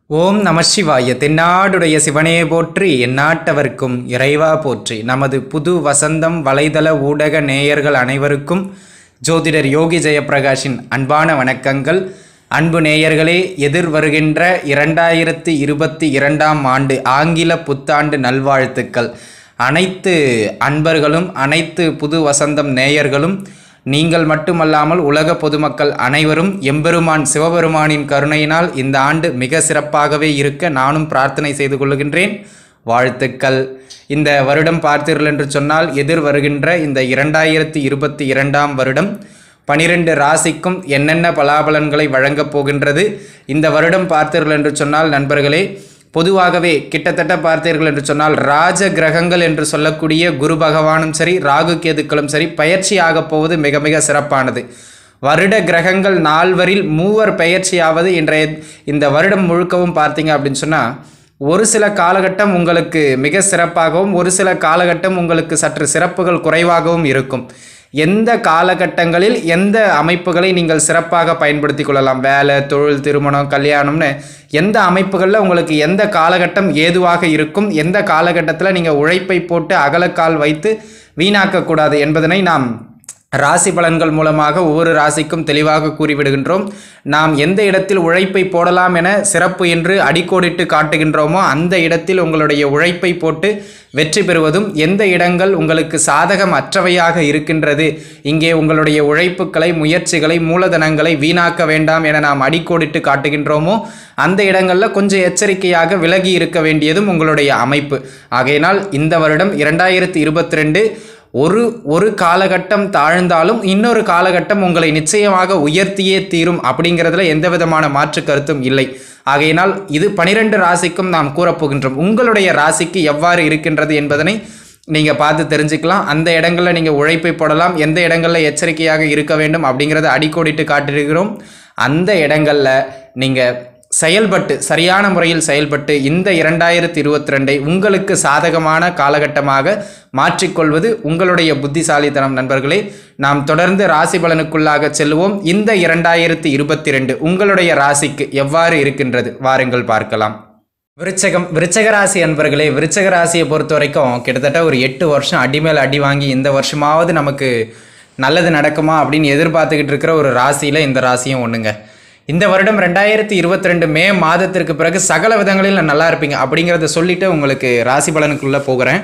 ஓம் நம சிவாய தென்னாடுடைய சிவனே போற்றி எந்நாட்டவர்க்கும் இறைவா போற்றி நமது புது வசந்தம் வலைதள ஊடக நேயர்கள் அனைவருக்கும் ஜோதிடர் யோகி ஜெயப்பிரகாஷின் அன்பான வணக்கங்கள் அன்பு நேயர்களே எதிர் வருகின்ற இரண்டாயிரத்தி இருபத்தி இரண்டாம் ஆண்டு ஆங்கில புத்தாண்டு நல்வாழ்த்துக்கள் அனைத்து அன்பர்களும் அனைத்து புது வசந்தம் நேயர்களும் நீங்கள் மட்டுமல்லாமல் உலக பொதுமக்கள் அனைவரும் எம்பெருமான் சிவபெருமானின் கருணையினால் இந்த ஆண்டு மிக சிறப்பாகவே இருக்க நானும் பிரார்த்தனை செய்து கொள்கின்றேன் வாழ்த்துக்கள் இந்த வருடம் பார்த்தீர்கள் என்று சொன்னால் எதிர் வருகின்ற இந்த இரண்டாயிரத்தி இருபத்தி இரண்டாம் வருடம் பனிரெண்டு ராசிக்கும் என்னென்ன பலாபலன்களை வழங்கப் போகின்றது இந்த வருடம் பார்த்தீர்கள் என்று சொன்னால் நண்பர்களே பொதுவாகவே கிட்டத்தட்ட பார்த்தீர்கள் என்று சொன்னால் ராஜ கிரகங்கள் என்று சொல்லக்கூடிய குரு பகவானும் சரி ராகு கேதுக்களும் சரி பயிற்சி ஆகப் போவது மிக மிக சிறப்பானது வருட கிரகங்கள் நால்வரில் மூவர் பயிற்சியாவது இன்றைய இந்த வருடம் முழுக்கவும் பார்த்தீங்க அப்படின்னு சொன்னால் ஒரு சில காலகட்டம் உங்களுக்கு மிக சிறப்பாகவும் ஒரு சில காலகட்டம் உங்களுக்கு சற்று சிறப்புகள் குறைவாகவும் இருக்கும் எந்த காலகட்டங்களில் எந்த அமைப்புகளை நீங்கள் சிறப்பாக பயன்படுத்தி கொள்ளலாம் வேலை தொழில் திருமணம் கல்யாணம்னு எந்த அமைப்புகளில் உங்களுக்கு எந்த காலகட்டம் ஏதுவாக இருக்கும் எந்த காலகட்டத்தில் நீங்கள் உழைப்பை போட்டு அகலக்கால் வைத்து வீணாக்கக்கூடாது என்பதனை நாம் ராசி பலன்கள் மூலமாக ஒவ்வொரு ராசிக்கும் தெளிவாக கூறிவிடுகின்றோம் நாம் எந்த இடத்தில் உழைப்பை போடலாம் என சிறப்பு என்று அடிக்கோடிட்டு காட்டுகின்றோமோ அந்த இடத்தில் உங்களுடைய உழைப்பை போட்டு வெற்றி பெறுவதும் எந்த இடங்கள் உங்களுக்கு சாதகம் அற்றவையாக இருக்கின்றது இங்கே உங்களுடைய உழைப்புகளை முயற்சிகளை மூலதனங்களை வீணாக்க வேண்டாம் என நாம் அடிக்கோடிட்டு காட்டுகின்றோமோ அந்த இடங்களில் கொஞ்சம் எச்சரிக்கையாக விலகி இருக்க வேண்டியதும் உங்களுடைய அமைப்பு ஆகையினால் இந்த வருடம் இரண்டாயிரத்தி இருபத்தி ரெண்டு ஒரு ஒரு காலகட்டம் தாழ்ந்தாலும் இன்னொரு காலகட்டம் உங்களை நிச்சயமாக உயர்த்தியே தீரும் அப்படிங்கிறதுல எந்த விதமான மாற்று கருத்தும் இல்லை ஆகையினால் இது பனிரெண்டு ராசிக்கும் நாம் கூறப்போகின்றோம் உங்களுடைய ராசிக்கு எவ்வாறு இருக்கின்றது என்பதனை நீங்கள் பார்த்து தெரிஞ்சுக்கலாம் அந்த இடங்களில் நீங்கள் உழைப்பை போடலாம் எந்த இடங்களில் எச்சரிக்கையாக இருக்க வேண்டும் அப்படிங்கிறத அடிக்கோடிட்டு காட்டியிருக்கிறோம் அந்த இடங்களில் நீங்கள் செயல்பட்டு சரியான முறையில் செயல்பட்டு இந்த இரண்டாயிரத்தி இருபத்தி ரெண்டை உங்களுக்கு சாதகமான காலகட்டமாக மாற்றிக்கொள்வது உங்களுடைய புத்திசாலித்தனம் நண்பர்களே நாம் தொடர்ந்து ராசி பலனுக்குள்ளாக செல்வோம் இந்த இரண்டாயிரத்தி இருபத்தி ரெண்டு உங்களுடைய ராசிக்கு எவ்வாறு இருக்கின்றது வாருங்கள் பார்க்கலாம் விருச்சகம் விருச்சக ராசி அன்பர்களே விருச்சக ராசியை பொறுத்த வரைக்கும் கிட்டத்தட்ட ஒரு எட்டு வருஷம் அடி மேல் அடி வாங்கி இந்த வருஷமாவது நமக்கு நல்லது நடக்குமா அப்படின்னு எதிர்பார்த்துக்கிட்டு இருக்கிற ஒரு ராசியில் இந்த ராசியும் ஒன்றுங்க இந்த வருடம் ரெண்டாயிரத்தி இருபத்தி ரெண்டு மே மாதத்திற்கு பிறகு சகல விதங்களில் நான் நல்லா இருப்பீங்க அப்படிங்கிறத சொல்லிட்டு உங்களுக்கு ராசி பலனுக்குள்ளே போகிறேன்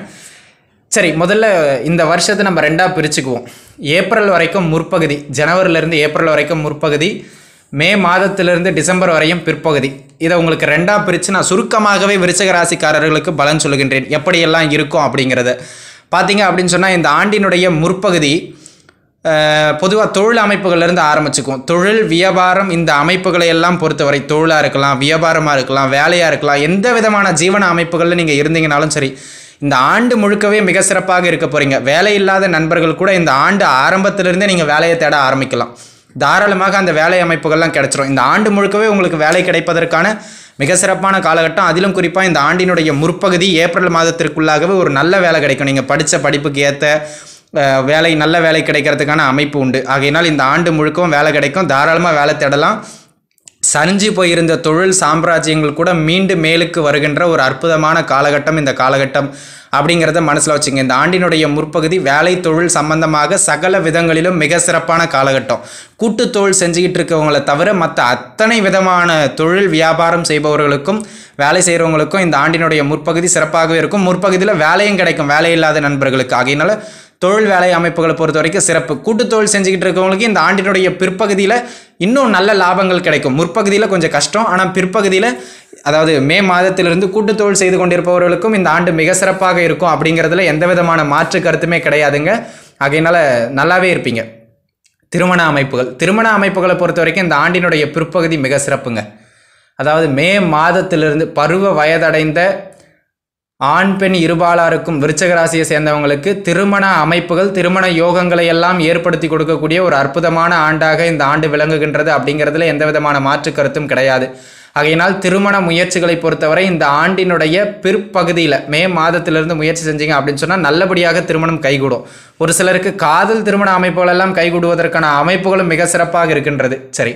சரி முதல்ல இந்த வருஷத்தை நம்ம ரெண்டாக பிரிச்சுக்குவோம் ஏப்ரல் வரைக்கும் முற்பகுதி ஜனவரிலேருந்து ஏப்ரல் வரைக்கும் முற்பகுதி மே மாதத்திலிருந்து டிசம்பர் வரையும் பிற்பகுதி இதை உங்களுக்கு ரெண்டாக பிரித்து நான் சுருக்கமாகவே விருச்சக ராசிக்காரர்களுக்கு பலன் சொல்லுகின்றேன் எப்படியெல்லாம் இருக்கும் அப்படிங்கிறத பார்த்தீங்க அப்படின்னு சொன்னால் இந்த ஆண்டினுடைய முற்பகுதி பொதுவாக தொழில் அமைப்புகள்லேருந்து ஆரம்பிச்சுக்குவோம் தொழில் வியாபாரம் இந்த அமைப்புகளை எல்லாம் பொறுத்தவரை தொழிலாக இருக்கலாம் வியாபாரமாக இருக்கலாம் வேலையாக இருக்கலாம் எந்த விதமான ஜீவன அமைப்புகளில் நீங்கள் இருந்தீங்கனாலும் சரி இந்த ஆண்டு முழுக்கவே மிக சிறப்பாக இருக்க போகிறீங்க வேலை இல்லாத நண்பர்கள் கூட இந்த ஆண்டு ஆரம்பத்திலிருந்தே நீங்கள் வேலையை தேட ஆரம்பிக்கலாம் தாராளமாக அந்த வேலை அமைப்புகள்லாம் கிடைச்சிரும் இந்த ஆண்டு முழுக்கவே உங்களுக்கு வேலை கிடைப்பதற்கான மிக சிறப்பான காலகட்டம் அதிலும் குறிப்பாக இந்த ஆண்டினுடைய முற்பகுதி ஏப்ரல் மாதத்திற்குள்ளாகவே ஒரு நல்ல வேலை கிடைக்கும் நீங்கள் படித்த படிப்புக்கு ஏற்ற வேலை நல்ல வேலை கிடைக்கிறதுக்கான அமைப்பு உண்டு ஆகையினால் இந்த ஆண்டு முழுக்கவும் வேலை கிடைக்கும் தாராளமாக வேலை தேடலாம் சரிஞ்சு போயிருந்த தொழில் சாம்ராஜ்யங்கள் கூட மீண்டும் மேலுக்கு வருகின்ற ஒரு அற்புதமான காலகட்டம் இந்த காலகட்டம் அப்படிங்கிறத மனசில் வச்சுங்க இந்த ஆண்டினுடைய முற்பகுதி வேலை தொழில் சம்பந்தமாக சகல விதங்களிலும் மிக சிறப்பான காலகட்டம் கூட்டு தொழில் செஞ்சுக்கிட்டு இருக்கவங்களை தவிர மற்ற அத்தனை விதமான தொழில் வியாபாரம் செய்பவர்களுக்கும் வேலை செய்கிறவங்களுக்கும் இந்த ஆண்டினுடைய முற்பகுதி சிறப்பாகவே இருக்கும் முற்பகுதியில் வேலையும் கிடைக்கும் வேலை இல்லாத நண்பர்களுக்கு ஆகையினால தொழில் வேலை அமைப்புகளை பொறுத்த வரைக்கும் சிறப்பு கூட்டு தொழில் செஞ்சுக்கிட்டு இருக்கவங்களுக்கு இந்த ஆண்டினுடைய பிற்பகுதியில் இன்னும் நல்ல லாபங்கள் கிடைக்கும் முற்பகுதியில் கொஞ்சம் கஷ்டம் ஆனால் பிற்பகுதியில் அதாவது மே மாதத்திலிருந்து கூட்டு தொழில் செய்து கொண்டிருப்பவர்களுக்கும் இந்த ஆண்டு மிக சிறப்பாக இருக்கும் அப்படிங்கிறதுல எந்த விதமான மாற்று கருத்துமே கிடையாதுங்க ஆகையினால நல்லாவே இருப்பீங்க திருமண அமைப்புகள் திருமண அமைப்புகளை பொறுத்த வரைக்கும் இந்த ஆண்டினுடைய பிற்பகுதி மிக சிறப்புங்க அதாவது மே மாதத்திலிருந்து பருவ வயதடைந்த ஆண் பெண் இருபாலாருக்கும் விருச்சக ராசியை சேர்ந்தவங்களுக்கு திருமண அமைப்புகள் திருமண யோகங்களை எல்லாம் ஏற்படுத்தி கொடுக்கக்கூடிய ஒரு அற்புதமான ஆண்டாக இந்த ஆண்டு விளங்குகின்றது அப்படிங்கிறதுல எந்த விதமான மாற்று கருத்தும் கிடையாது ஆகையினால் திருமண முயற்சிகளை பொறுத்தவரை இந்த ஆண்டினுடைய பிற்பகுதியில் மே மாதத்திலிருந்து முயற்சி செஞ்சீங்க அப்படின்னு சொன்னால் நல்லபடியாக திருமணம் கைகூடும் ஒரு சிலருக்கு காதல் திருமண அமைப்புகள் எல்லாம் கைகூடுவதற்கான அமைப்புகளும் மிக சிறப்பாக இருக்கின்றது சரி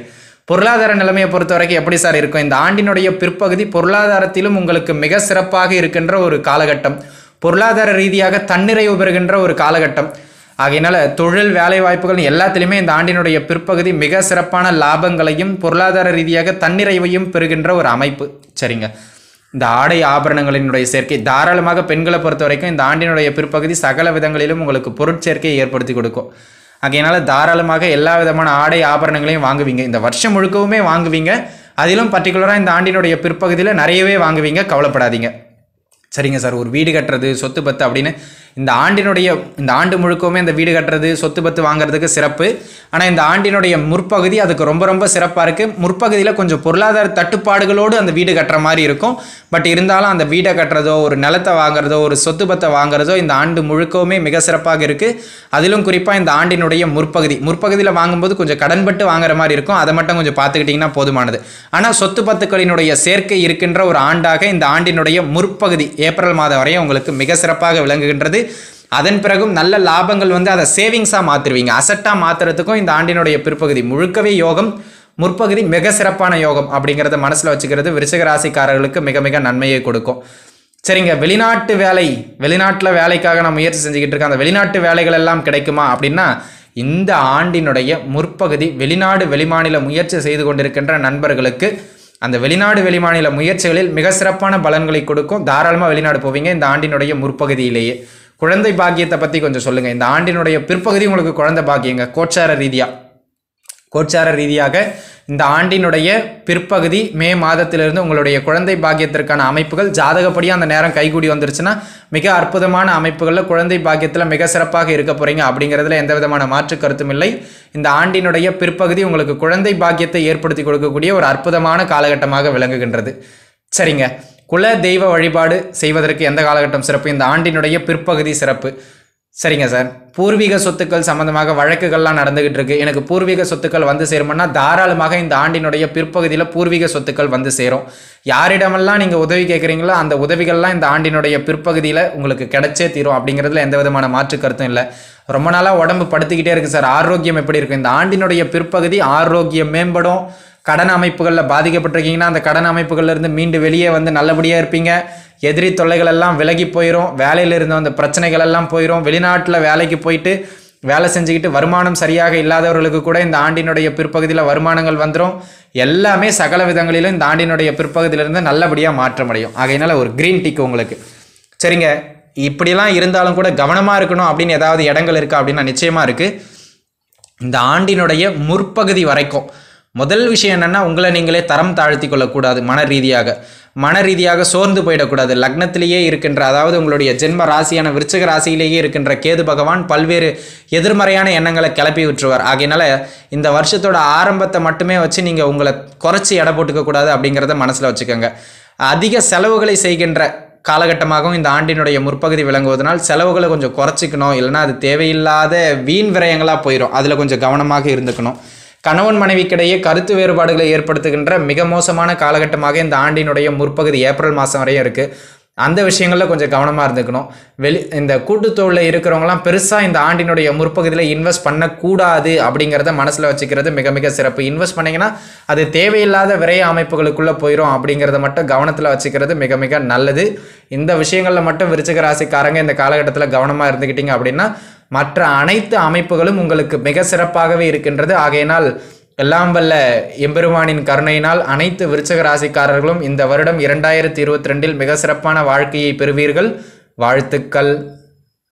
பொருளாதார நிலைமையை பொறுத்த வரைக்கும் எப்படி சார் இருக்கும் இந்த ஆண்டினுடைய பிற்பகுதி பொருளாதாரத்திலும் உங்களுக்கு மிக சிறப்பாக இருக்கின்ற ஒரு காலகட்டம் பொருளாதார ரீதியாக தன்னிறைவு பெறுகின்ற ஒரு காலகட்டம் ஆகையினால தொழில் வேலை வாய்ப்புகள் எல்லாத்திலுமே இந்த ஆண்டினுடைய பிற்பகுதி மிக சிறப்பான லாபங்களையும் பொருளாதார ரீதியாக தன்னிறைவையும் பெறுகின்ற ஒரு அமைப்பு சரிங்க இந்த ஆடை ஆபரணங்களினுடைய சேர்க்கை தாராளமாக பெண்களை பொறுத்த வரைக்கும் இந்த ஆண்டினுடைய பிற்பகுதி சகல விதங்களிலும் உங்களுக்கு பொருட்சேர்க்கையை ஏற்படுத்தி கொடுக்கும் ஆகையினால தாராளமாக எல்லா விதமான ஆடை ஆபரணங்களையும் வாங்குவீங்க இந்த வருஷம் முழுக்கவுமே வாங்குவீங்க அதிலும் பர்டிகுலராக இந்த ஆண்டினுடைய பிற்பகுதியில் நிறையவே வாங்குவீங்க கவலைப்படாதீங்க சரிங்க சார் ஒரு வீடு கட்டுறது சொத்து பத்து அப்படின்னு இந்த ஆண்டினுடைய இந்த ஆண்டு முழுக்கவுமே இந்த வீடு கட்டுறது சொத்து பத்து வாங்குறதுக்கு சிறப்பு ஆனால் இந்த ஆண்டினுடைய முற்பகுதி அதுக்கு ரொம்ப ரொம்ப சிறப்பாக இருக்குது முற்பகுதியில் கொஞ்சம் பொருளாதார தட்டுப்பாடுகளோடு அந்த வீடு கட்டுற மாதிரி இருக்கும் பட் இருந்தாலும் அந்த வீடை கட்டுறதோ ஒரு நிலத்தை வாங்குறதோ ஒரு சொத்து பத்தை வாங்குறதோ இந்த ஆண்டு முழுக்கவுமே மிக சிறப்பாக இருக்குது அதிலும் குறிப்பாக இந்த ஆண்டினுடைய முற்பகுதி முற்பகுதியில் வாங்கும்போது கொஞ்சம் கடன்பட்டு வாங்குற மாதிரி இருக்கும் அதை மட்டும் கொஞ்சம் பார்த்துக்கிட்டிங்கன்னா போதுமானது ஆனால் சொத்து பத்துக்களினுடைய சேர்க்கை இருக்கின்ற ஒரு ஆண்டாக இந்த ஆண்டினுடைய முற்பகுதி ஏப்ரல் மாதம் வரையும் உங்களுக்கு மிக சிறப்பாக விளங்குகின்றது அதன் பிறகும் நல்ல லாபங்கள் வந்து அதை சேவிங்ஸாக மாற்றிடுவீங்க அசட்டாக மாற்றுறதுக்கும் இந்த ஆண்டினுடைய பிற்பகுதி முழுக்கவே யோகம் முற்பகுதி மிக சிறப்பான யோகம் அப்படிங்கிறத மனசில் வச்சுக்கிறது விருச்சிக ராசிக்காரர்களுக்கு மிக மிக நன்மையை கொடுக்கும் சரிங்க வெளிநாட்டு வேலை வெளிநாட்டில் வேலைக்காக நான் முயற்சி செஞ்சுக்கிட்டு இருக்கேன் அந்த வெளிநாட்டு வேலைகள் எல்லாம் கிடைக்குமா அப்படின்னா இந்த ஆண்டினுடைய முற்பகுதி வெளிநாடு வெளிமாநில முயற்சி செய்து கொண்டிருக்கின்ற நண்பர்களுக்கு அந்த வெளிநாடு வெளிமாநில முயற்சிகளில் மிக சிறப்பான பலன்களை கொடுக்கும் தாராளமாக வெளிநாடு போவீங்க இந்த ஆண்டினுடைய முற்பகுதியிலேயே குழந்தை பாக்கியத்தை பற்றி கொஞ்சம் சொல்லுங்கள் இந்த ஆண்டினுடைய பிற்பகுதி உங்களுக்கு குழந்தை பாக்கியங்க கோச்சார ரீதியாக கோச்சார ரீதியாக இந்த ஆண்டினுடைய பிற்பகுதி மே மாதத்திலிருந்து உங்களுடைய குழந்தை பாக்கியத்திற்கான அமைப்புகள் ஜாதகப்படி அந்த நேரம் கைகூடி வந்துருச்சுன்னா மிக அற்புதமான அமைப்புகளில் குழந்தை பாக்கியத்தில் மிக சிறப்பாக இருக்க போறீங்க அப்படிங்கிறதுல எந்த விதமான மாற்று கருத்தும் இல்லை இந்த ஆண்டினுடைய பிற்பகுதி உங்களுக்கு குழந்தை பாக்கியத்தை ஏற்படுத்தி கொடுக்கக்கூடிய ஒரு அற்புதமான காலகட்டமாக விளங்குகின்றது சரிங்க குல தெய்வ வழிபாடு செய்வதற்கு எந்த காலகட்டம் சிறப்பு இந்த ஆண்டினுடைய பிற்பகுதி சிறப்பு சரிங்க சார் பூர்வீக சொத்துக்கள் சம்பந்தமாக வழக்குகள்லாம் நடந்துகிட்டு இருக்கு எனக்கு பூர்வீக சொத்துக்கள் வந்து சேருமானா தாராளமாக இந்த ஆண்டினுடைய பிற்பகுதியில் பூர்வீக சொத்துக்கள் வந்து சேரும் யாரிடமெல்லாம் நீங்கள் உதவி கேட்குறீங்களோ அந்த உதவிகள்லாம் இந்த ஆண்டினுடைய பிற்பகுதியில் உங்களுக்கு கிடைச்சே தீரும் அப்படிங்கிறதுல எந்த விதமான மாற்று கருத்தும் இல்லை ரொம்ப நாளாக உடம்பு படுத்திக்கிட்டே இருக்கு சார் ஆரோக்கியம் எப்படி இருக்கும் இந்த ஆண்டினுடைய பிற்பகுதி ஆரோக்கியம் மேம்படும் கடன் அமைப்புகளில் பாதிக்கப்பட்டிருக்கீங்கன்னா அந்த கடன் அமைப்புகள்ல இருந்து மீண்டு வெளியே வந்து நல்லபடியாக இருப்பீங்க எதிரி தொல்லைகள் எல்லாம் விலகி போயிடும் வேலையில் இருந்த அந்த பிரச்சனைகள் எல்லாம் போயிடும் வெளிநாட்டில் வேலைக்கு போயிட்டு வேலை செஞ்சுக்கிட்டு வருமானம் சரியாக இல்லாதவர்களுக்கு கூட இந்த ஆண்டினுடைய பிற்பகுதியில் வருமானங்கள் வந்துடும் எல்லாமே சகல விதங்களிலும் இந்த ஆண்டினுடைய பிற்பகுதியிலிருந்து நல்லபடியாக மாற்றமடையும் ஆகையினால ஒரு க்ரீன் டிக் உங்களுக்கு சரிங்க இப்படிலாம் இருந்தாலும் கூட கவனமாக இருக்கணும் அப்படின்னு ஏதாவது இடங்கள் இருக்கா அப்படின்னா நிச்சயமாக இருக்குது இந்த ஆண்டினுடைய முற்பகுதி வரைக்கும் முதல் விஷயம் என்னென்னா உங்களை நீங்களே தரம் தாழ்த்தி கொள்ளக்கூடாது மன ரீதியாக மன ரீதியாக சோர்ந்து போயிடக்கூடாது லக்னத்திலேயே இருக்கின்ற அதாவது உங்களுடைய ஜென்ம ராசியான விருச்சிக ராசியிலேயே இருக்கின்ற கேது பகவான் பல்வேறு எதிர்மறையான எண்ணங்களை கிளப்பி விட்டுருவார் ஆகையினால இந்த வருஷத்தோட ஆரம்பத்தை மட்டுமே வச்சு நீங்கள் உங்களை குறைச்சி எடை போட்டுக்க கூடாது அப்படிங்கிறத மனசில் வச்சுக்கோங்க அதிக செலவுகளை செய்கின்ற காலகட்டமாகவும் இந்த ஆண்டினுடைய முற்பகுதி விளங்குவதனால் செலவுகளை கொஞ்சம் குறைச்சிக்கணும் இல்லைன்னா அது தேவையில்லாத வீண் விரயங்களாக போயிடும் அதில் கொஞ்சம் கவனமாக இருந்துக்கணும் கணவன் மனைவிக்கிடையே கருத்து வேறுபாடுகளை ஏற்படுத்துகின்ற மிக மோசமான காலகட்டமாக இந்த ஆண்டினுடைய முற்பகுதி ஏப்ரல் மாதம் வரையும் இருக்குது அந்த விஷயங்களில் கொஞ்சம் கவனமாக இருந்துக்கணும் வெளி இந்த கூட்டுத்தொழில் இருக்கிறவங்களாம் பெருசாக இந்த ஆண்டினுடைய முற்பகுதியில் இன்வெஸ்ட் பண்ணக்கூடாது அப்படிங்கிறத மனசில் வச்சுக்கிறது மிக மிக சிறப்பு இன்வெஸ்ட் பண்ணிங்கன்னா அது தேவையில்லாத விரைய அமைப்புகளுக்குள்ளே போயிடும் அப்படிங்கிறத மட்டும் கவனத்தில் வச்சுக்கிறது மிக மிக நல்லது இந்த விஷயங்களில் மட்டும் விருச்சிக ராசிக்காரங்க இந்த காலகட்டத்தில் கவனமாக இருந்துக்கிட்டீங்க அப்படின்னா மற்ற அனைத்து அமைப்புகளும் உங்களுக்கு மிக சிறப்பாகவே இருக்கின்றது ஆகையினால் எல்லாம் வல்ல எம்பெருமானின் கருணையினால் அனைத்து விருச்சக ராசிக்காரர்களும் இந்த வருடம் இரண்டாயிரத்தி இருபத்தி ரெண்டில் மிக சிறப்பான வாழ்க்கையை பெறுவீர்கள் வாழ்த்துக்கள்